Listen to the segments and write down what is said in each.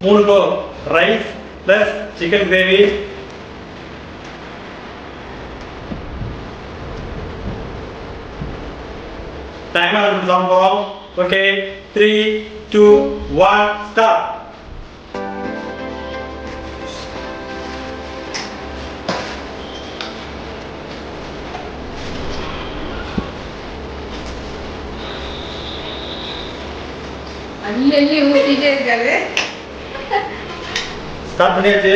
மூணு kilo rice plus chicken gravy time ஆகுது போகிறோம் okay three two one start அள்ளி அள்ளி ஊத்திட்டே இருக்காரு ஸ்டார்ட் பண்ணியாச்சு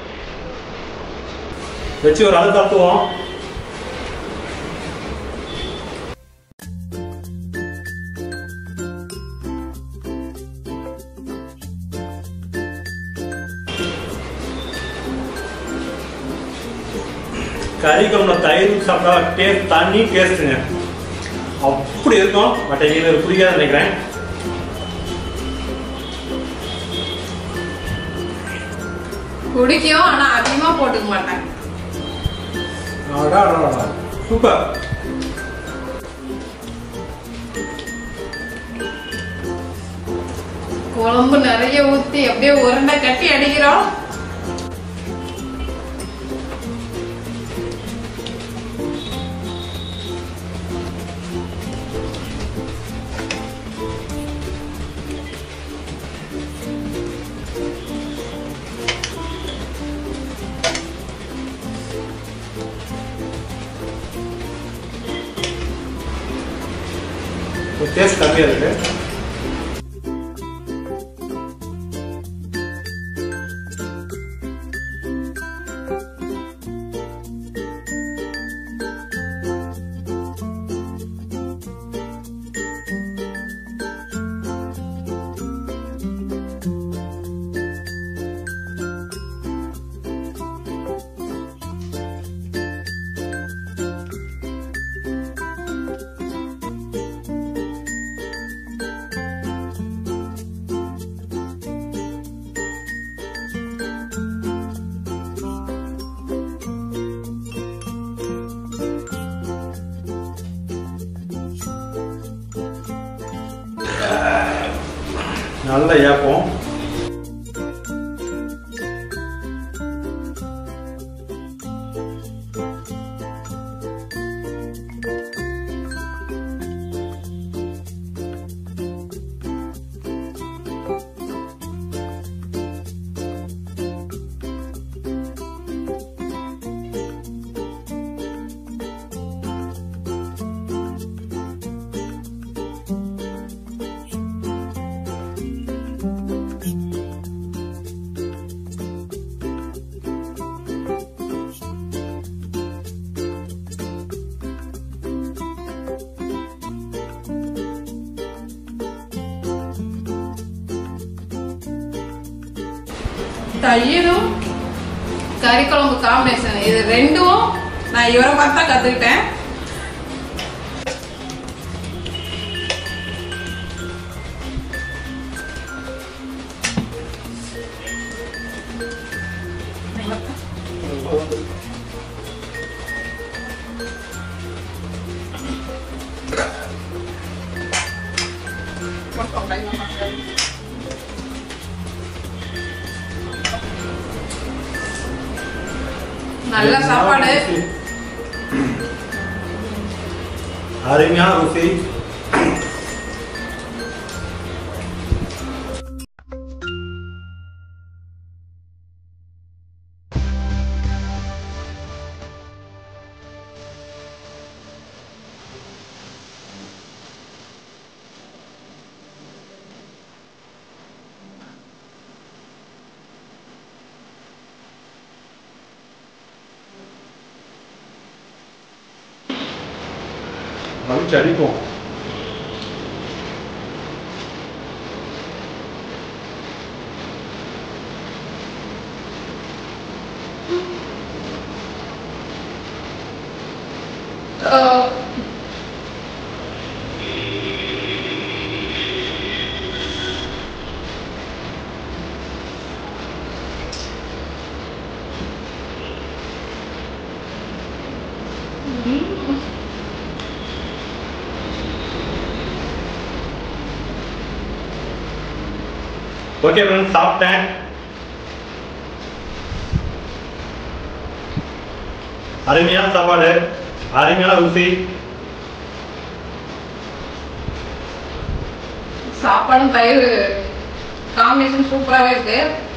வச்சு ஒரு அளவு தட்டுவோம் கறி குழம்புல தயிர் சாப்பிட்டா டேஸ்ட் தண்ணி டேஸ்ட்டுங்க அப்படி இருக்கும் பட் எங்களுக்கு பிடிக்காதுன்னு நினைக்கிறேன் குடிக்கும் ஆனா அதிகமா போட்டுக்க மாட்டேன் அடா, அடா, அடா. சூப்பர் குழம்பு நிறைய ஊத்தி அப்படியே உருண்டை கட்டி அடிக்கிறோம் டேஸ்ட் கம்மியாக இருக்கு நல்ல ஏப்பம் தயிரும் கறி குழம்பு காம்பினேஷன் இது ரெண்டும் நான் இவரை பார்த்து தான் கத்துக்கிட்டேன் நல்ல சாப்பாடு அருமையான ருசி மகிழ்ச்சி அடிக்கும் ஓகே ஃப்ரெண்ட்ஸ் சாப்பிட்டேன் அருமையான சாப்பாடு அருமையான ருசி சாப்பாடும் தயிர் காம்பினேஷன் சூப்பராகவே இருக்கு